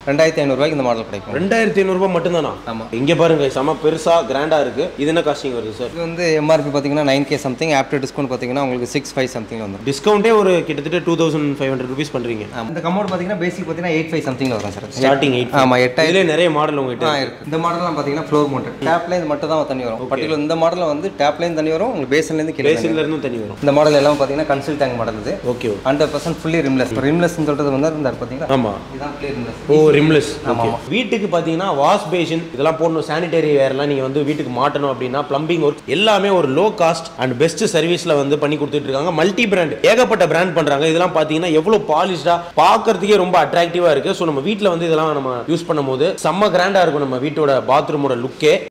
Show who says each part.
Speaker 1: ரெண்டாயிரத்தி ஐநூறுரூவாய்க்கு இந்த மாடல் கிடைக்கும்
Speaker 2: ரெண்டாயிரத்தி ஐநூறுபா மட்டும்தானா
Speaker 1: ஆமா.
Speaker 2: இங்க பாருங்க செம பெருசா கிராண்டா இருக்கு இது என்ன காஸ்டிங் வருது சார்
Speaker 1: இது வந்து எம்ஆர்பி பார்த்தீங்கன்னா nine K something after discount பார்த்தீங்கன்னா உங்களுக்கு சிக்ஸ் ஃபைவ் சம்திங் வந்துடும்
Speaker 2: டிஸ்கவுண்டே ஒரு கிட்டத்தட்ட two thousand five hundred rupees பண்றீங்க
Speaker 1: இந்த கமோட் பார்த்தீங்கன்னா பேசிக் பார்த்தீங்கன்னா எயிட் ஃபைவ் சம்திங் வரும் சார்
Speaker 2: ஸ்டார்டிங் எயிட்
Speaker 1: ஆமாம் எட்டாயிரம்
Speaker 2: இதுல நிறைய மாடல் உங்ககிட்ட
Speaker 1: ஆ இருக்கு இந்த மாடல்லாம் பார்த்தீங்கன்னா ஃப்ளோர் மவுண்டட் டேப்ல இது மட்டும் தான் தண்ணி வரும் பர்டிகுலர் இந்த மாடலில் வந்து டேப்லேயும் தண்ணி வரும் உங்களுக்கு பேஸ்லேருந்து கீழே தண்ணி
Speaker 2: பேசின்ல இருந்தும் தண்ணி வரும்
Speaker 1: வரும். இந்த மாடல் எல்லாம் பார்த்தீங்கன்னா கன்சில் டேங்க் மாடல் இது
Speaker 2: okay
Speaker 1: hundred percent fully rimless ரிம்லெஸ்னு சொல்றது வந்து இந்த பார்த்தீங்கன்னா
Speaker 2: ஆமா
Speaker 1: இதுதான் fully rimless
Speaker 2: oh rimless okay வீட்டுக்கு பார்த்தீங்கன்னா வாஷ் பேஷன் இதெல்லாம் போடணும் சானிடரி வேர்லாம் நீங்கள் வந்து வீட்டுக்கு மாட்டணும் அப்படின்னா ப்ளம்பிங் ஒர்க் எல்லாமே ஒரு லோ காஸ்ட் அண்ட் பெஸ்ட் சர்வீஸில் வந்து பண்ணி கொடுத்துட்டு இருக்காங்க மல்டி பிராண்ட் ஏகப்பட்ட பிராண்ட் பண்ணுறாங்க இதெல்லாம் பார்த்தீங்கன்னா எவ்வளோ பாலிஷ்டாக பார்க்கறதுக்கே ரொம்ப அட்ராக்டிவாக இருக்குது ஸோ நம்ம வீட்டில் வந்து இதெல்லாம் நம்ம யூஸ் பண்ணும்போது செம்ம கிராண்டாக இருக்கும் நம்ம வீட்டோட பாத்ரூமோட லுக்கே